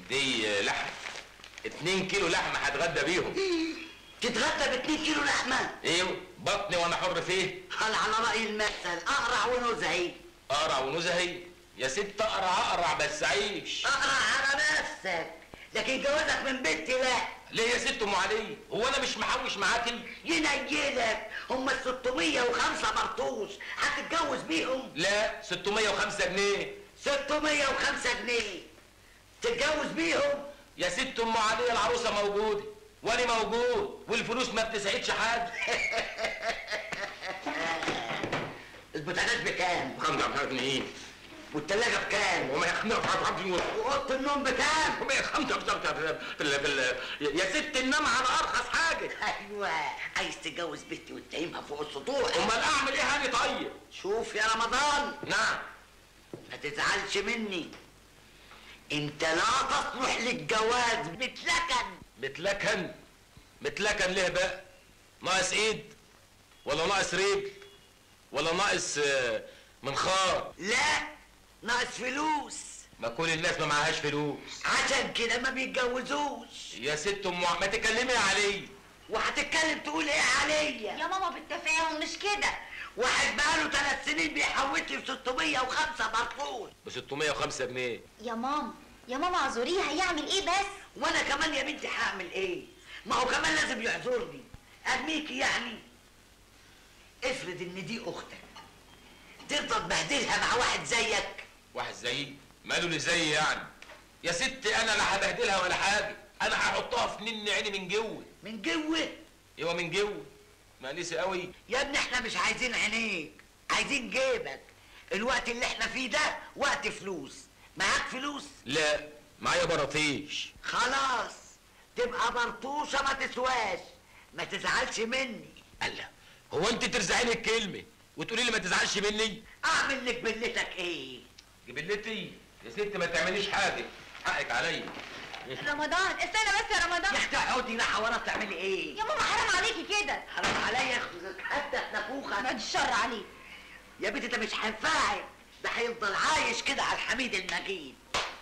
دي لحم اتنين كيلو لحمه هتغدى بيهم تتغدى ب 2 كيلو لحمه ايوه بطني وانا حر فيه قال على راي المثل اقرع ونزهي اقرع ونزهي يا ست اقرع اقرع بس عيش اقرع على نفسك لكن جوازك من بنتي لا ليه يا ست ام علي هو انا مش محوش معاكي ينيلك هم ال 605 مرطوش هتتجوز بيهم لا 605 جنيه 605 جنيه تتجوز بيهم يا ست ام علي العروسه موجوده وانا موجود والفلوس ما بتسعدش حد البوتاجاز بكام؟ خمسة مش عارف ايه والتلاجة بكام؟ وما يخمر وأوضة النوم بكام؟ وما يخمسة في ال في ال يا ست النام على ارخص حاجه ايوه عايز تتجوز بنتي وتتهمها فوق السطوح امال اعمل ايه هاني طيب شوف يا رمضان نعم ما تزعلش مني انت لا تصلح للجواز متلكن متلكن متلكن ليه بقى ناقص ايد ولا ناقص رجل ولا ناقص آه، منخار لا ناقص فلوس ما كل الناس ما معهاش فلوس عشان كده ما بيتجوزوش يا ست ام ما تكلمي يا علي وهتتكلم تقول ايه عليا يا ماما بالتفاهم مش كده واحد بقاله ثلاث سنين بيحوش لي ب 605 مرفوض ب 605 جنيه يا ماما يا ماما اعذريه هيعمل ايه بس وانا كمان يا بنتي هعمل ايه ما هو كمان لازم يعذرني ارميكي يعني افرض ان دي اختك ترضى تبهدلها مع واحد زيك واحد زيي ماله اللي زيي يعني يا ست انا لا هبهدلها ولا حاجه انا هحطها في نن عيني من جوه من جوه ايوه من جوه مقليسه قوي يا ابني احنا مش عايزين عينيك عايزين جيبك الوقت اللي احنا فيه ده وقت فلوس معاك فلوس لا معايا براطيش خلاص تبقى برطوشة ما تسواش ما تزعلش مني الله هو انت ترزعيني الكلمه وتقولي لي ما تزعلش مني اعمل لك بلتك ايه جبلتي يا ست ما تعمليش حاجه حقك عليا رمضان استنى بس يا يا رمضان اختي اقعدي راحه ورا تعملي ايه يا ماما حرام عليكي كده حرام عليا حتى نفوخك بعد الشر عليك يا بنتي ده مش هينفعك ده هيفضل عايش كده على الحميد المجيد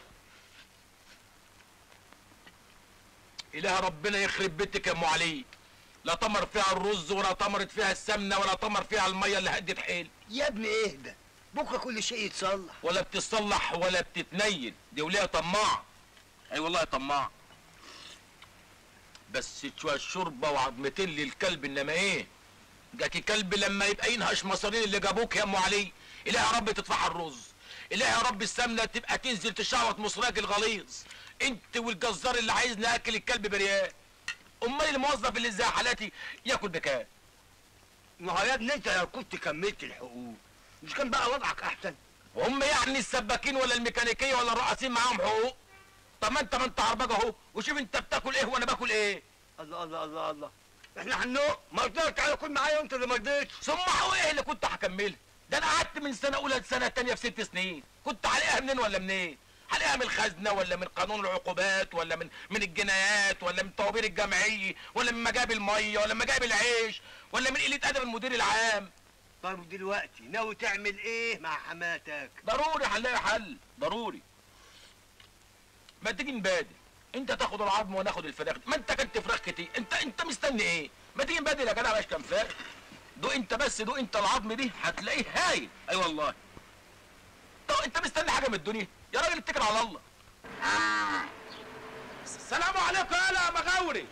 اله ربنا يخرب بيتك يا ام علي لا تمر فيها الرز ولا تمرت فيها السمنه ولا تمر فيها الميه اللي هدت حيل يا ابني اهدى بكره كل شيء يتصلح ولا بتصلح ولا بتتنيل دي وليها طماعه اي والله طماعه بس شويه شوربه وعظمتين للكلب انما ايه جاكي كلب لما يبقى ينهش مصارين اللي جابوك يا ام علي اله يا رب تدفع الرز اله يا رب السمنه تبقى تنزل تشعوط مصراك الغليظ انت والجزار اللي عايز ناكل الكلب بريال امال الموظف اللي زي حالاتي ياكل بكام ما هو يا ابني انت لو كنت كملت الحقوق مش كان بقى وضعك احسن وهم يعني السباكين ولا الميكانيكيه ولا الرقاصين معاهم حقوق طب ما انت ما انت عربجه اهو وشوف انت بتاكل ايه وانا باكل ايه الله الله الله الله احنا هنوق ما رضيت تعالى كل معايا وانت اللي ما رضيتش ثم حقوق ايه اللي كنت هكملها ده انا قعدت من سنه اولى لسنه تانية في ست سنين كنت هلاقيها منين ولا منين هلاقيها من الخزنه ولا من قانون العقوبات ولا من من الجنايات ولا من الطوابير الجامعيه ولا من مجاب الميه ولا من مجاب العيش ولا من قله ادب المدير العام طيب دلوقتي ناوي تعمل ايه مع حماتك ضروري هنلاقي حل ضروري ما تيجي نبادل انت تاخد العظم وانا اخد الفراخ ما انت كنت فراخ كتير انت انت مستني ايه ما تيجي نبادل يا جدع باش كام فراخ دوق انت بس دوق انت العظم دي هتلاقيه هايل اي أيوة والله طب انت مستني حاجه من الدنيا يا راجل اتكل على الله السلام عليكم يا مغاوري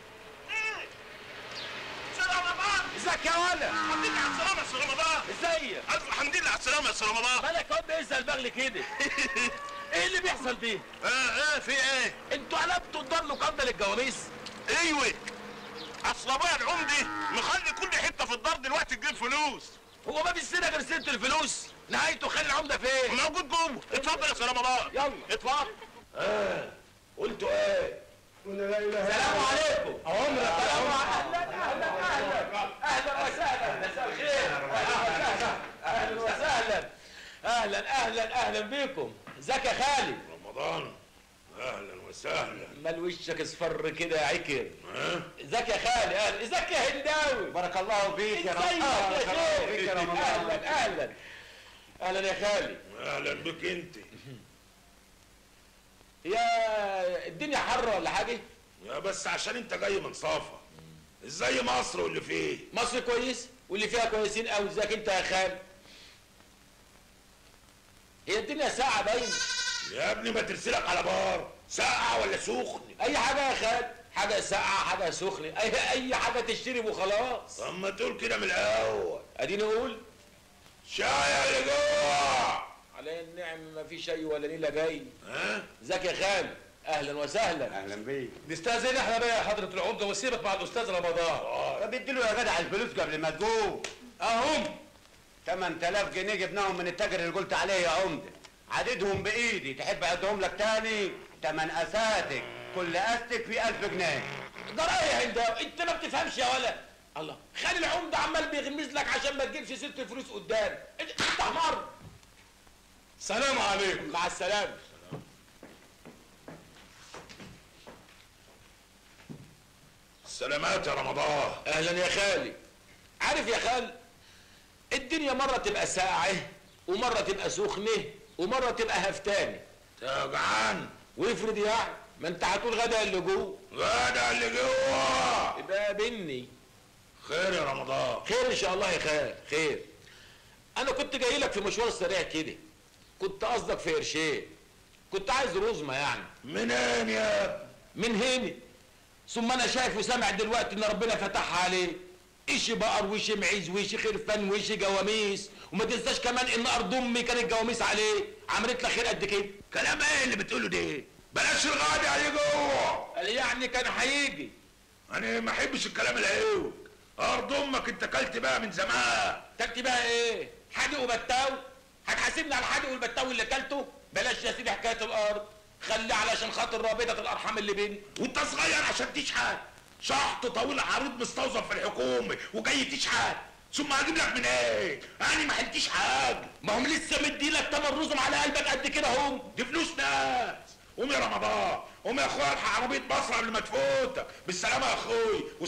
سلام رمضان ازيك يا ولا الحمد لله على السلامة يا سي رمضان ازيك ألف الحمد لله على السلامة يا سي رمضان مالك اهو بيسال بغل كده ايه اللي بيحصل ده اه اه في ايه؟ انتوا قلبتوا الدار لقبضه للجواميس ايوه اصل ابويا العمدي مخلي كل حتة في الدار دلوقتي تجيب فلوس هو ما فيش غير سيره الفلوس نهايته خلي العمده فين موجود جوه اتفضل يا سي رمضان يلا. اتفضل قلتوا ايه السلام عليكم عمرك السلام اهلا اهلا اهلا اهلا وسهلا مساء الخير اهلا وسهلا اهلا اهلا اهلا بيكم ازيك يا خالد رمضان اهلا وسهلا مال وشك اصفر كده يا عكر ازيك يا خالد اهلا ازيك يا هنداوي بارك الله فيك ازيك يا شيخ اهلا اهلا اهلا يا خالد اهلا بك انت يا اديني بره ولا حاجه يا بس عشان انت جاي من صافا ازاي مصر واللي فيه مصر كويس واللي فيها كويسين قوي ازيك انت يا خال هي الدنيا ساعة باينة يا ابني ما ترسلك على بار ساقعة ولا سخن اي حاجة يا خال حاجة ساقعة حاجة سخنة اي اي حاجة تشتري وخلاص طب ما تقول كده من الاول اديني اقول شاي اللي جوه على النعم ما في شيء ولا نيلة جاي ها ازيك يا خال اهلا وسهلا اهلا بيك نستاذن احنا بقى يا حضرة العمدة وسيبك مع الأستاذ رمضان طب اديله يا جدع الفلوس قبل ما تقوم أهم 8000 جنيه جبناهم من التاجر اللي قلت عليه يا عمده عددهم بايدي تحب اعدهم لك تاني تمن اساتك كل استك في 1000 جنيه ده رأي يا هنداوي انت ما بتفهمش يا ولا الله خلي العمدة عمال بيغمز لك عشان ما تجيبش ست الفلوس قدام انت انت حمار سلام عليكم مع السلامة سلامات يا رمضان اهلا يا خالي عارف يا خال الدنيا مرة تبقى ساقعة ومرة تبقى سخنة ومرة تبقى هفتانة يا جعان وافرض يعني ما انت هتقول غدا اللي جوه غدا اللي جوه يبقى بني خير يا رمضان خير ان شاء الله يا خال خير انا كنت جاي لك في مشوار سريع كده كنت قصدك في قرشين كنت عايز رزمه يعني منين يا ابني من هنا ثم انا شايف وسامع دلوقتي ان ربنا فتحها عليه ايش بقر وش معيز وش خرفان وش جواميس وما تنساش كمان ان ارض امي كانت جواميس عليه عملت لك خير قد كده كلام ايه اللي بتقوله ده بلاش الغدا اللي جوه قال يعني كان هيجي انا ما احبش الكلام العيوب ارض امك انت كلت بقى من زمان تكتي بقى ايه حادق وبتاو هتحاسبني على الحادق والبتاو اللي اكلته بلاش يا سيدي حكايه الارض خلي علشان خاطر رابطه الارحام اللي بيني وانت صغير عشان تشحت شحط طويل عريض مستوظف في الحكومه وجاي تشحت ثم هجيب لك من ايه؟ انا ما حلتش حاجه ما هم لسه مديلك تمن رزم على قلبك قد كده هم دي فلوس ناس قوم يا رمضان قوم يا اخويا الحق عربيه مصر قبل ما تفوتك بالسلامه يا اخوي